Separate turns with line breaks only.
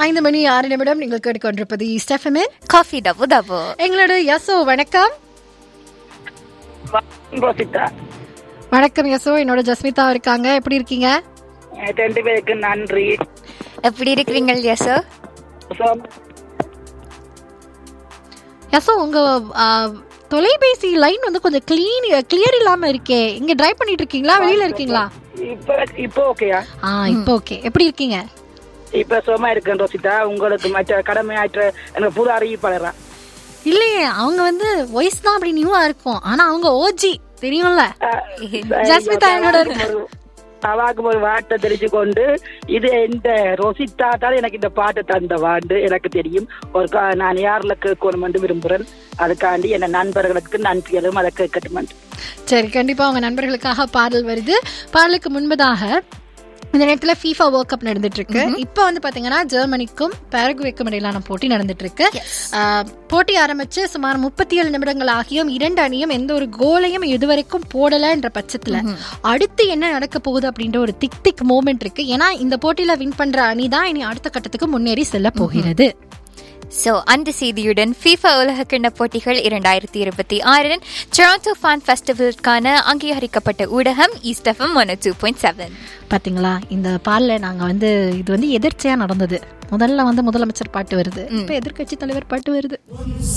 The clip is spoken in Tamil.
ஐந்து மணி ஆறு நிமிடம் நீங்கள் கேட்டுக்கொண்டிருப்பது ஸ்டெஃபமின்
காஃபி டபு டபு
எங்களோட யசோ வணக்கம்
ரோசிதா
வணக்கம் யசோ என்னோட ஜஸ்மிதா இருக்காங்க எப்படி இருக்கீங்க
ரெண்டு பேருக்கு நன்றி
எப்படி இருக்கிறீங்க யசோ
So,
யசோ உங்க ஆ, தொலைபேசி லைன் வந்து கொஞ்சம் கிளீன் கிளியர் இல்லாம இருக்கே இங்க டிரைவ் பண்ணிட்டு இருக்கீங்களா வெளியில இருக்கீங்களா
இப்ப இப்போ ஓகேயா
ஆ இப்போ ஓகே எப்படி இருக்கீங்க
இப்ப சுகமா இருக்கேன் ரோசிதா உங்களுக்கு மற்ற கடமையாற்ற எனக்கு புது அறிவிப்பாளரா
இல்லையே அவங்க வந்து வாய்ஸ் தான் அப்படி நியூவா இருக்கும் ஆனா அவங்க ஓஜி தெரியும்ல ஜஸ்மிதா என்னோட இருக்கு.
அவாக்கு ஒரு வாட்டை தெரிஞ்சு கொண்டு இது இந்த ரோசித்தா தான் எனக்கு இந்த பாட்டு தந்த வாண்டு எனக்கு தெரியும் ஒரு கா- நான் யாரில் கேட்கணும் என்று விரும்புகிறேன் அதுக்காண்டி என் நண்பர்களுக்கு நன்றிகளும் அதை கேட்கட்டும்
சரி கண்டிப்பா உங்க நண்பர்களுக்காக பாடல் வருது பாடலுக்கு முன்பதாக இந்த நேரத்துல ஃபீஃபா வேர்ல்ட் கப் நடந்துட்டு இருக்கு இப்போ வந்து பாத்தீங்கன்னா ஜெர்மனிக்கும் பேரகுவேக்கும் இடையிலான போட்டி நடந்துட்டு இருக்கு ஆஹ், போட்டி ஆரம்பிச்சு சுமார் முப்பத்தி ஏழு நிமிடங்கள் ஆகியும் இரண்டு அணியும் எந்த ஒரு கோலையும் இதுவரைக்கும் போடலன்ற பட்சத்துல அடுத்து என்ன நடக்க போகுது அப்படின்ற ஒரு திக் திக் மூமெண்ட் இருக்கு ஏன்னா இந்த போட்டியில வின் பண்ற அணி தான் இனி அடுத்த கட்டத்துக்கு முன்னேறி செல்ல போகிறது
சோ அந்த செய்தியுடன் FIFA உலகக்கிண்ண போட்டிகள் இரண்டாயிரத்தி இருபத்தி ஆறின் டொராண்டோ ஃபன் ஃபெஸ்டிவலுக்கான அங்கீகரிக்கப்பட்ட ஊடகம் ஈஸ்டஃபம் ஒன் டூ பாயிண்ட் செவன்
பாத்தீங்களா இந்த பால்ல நாங்க வந்து இது வந்து எதிர்ச்சியா நடந்தது முதல்ல வந்து முதலமைச்சர் பாட்டு வருது இப்ப எதிர்க்கட்சி தலைவர் பாட்டு வருது